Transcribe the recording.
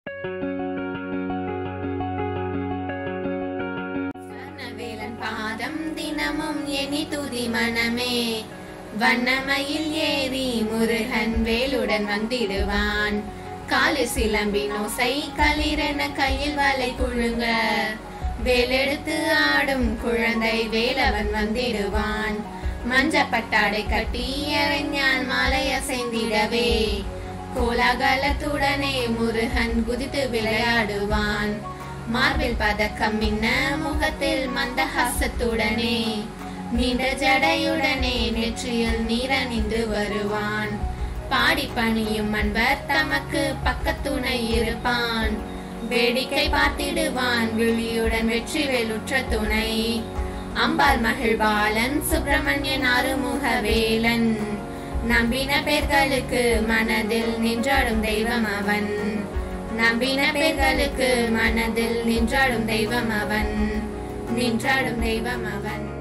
ஸ்வர்ணவேலன் பாதம் தினமும் எண்ணி துதி மனமே வண்ணமயில் ஏறி முருகன் வேலுடன் வந்திடுவான் காலு சிலம்பின் ஓசை களிரென கையில் வலை குழுங்க வேலெடுத்து ஆடும் குழந்தை வேலவன் வந்திடுவான் மஞ்ச பட்டாடை கட்டி அறிஞான் மாலை அசைந்திடவே கோலாகலத்துடனே முருகன் குதித்து விளையாடுவான் மார்பில் பதக்கம் மின்ன முகத்தில் மந்தஹாசத்துடனே நீண்ட ஜடையுடனே நெற்றியில் நீரணிந்து வருவான் பாடி பணியும் அன்பர் தமக்கு பக்கத்துணை இருப்பான் வேடிக்கை பார்த்திடுவான் விழியுடன் வெற்றி வேலுற்ற துணை அம்பாள் மகிழ்பாலன் சுப்பிரமணியன் அருமுக வேலன் நம்பின பேர்களுக்கு மனதில் நின்றாடும் தெய்வம் அவன் நம்பின பேர்களுக்கு மனதில் நின்றாடும் தெய்வம் அவன் நின்றாடும் தெய்வம் அவன்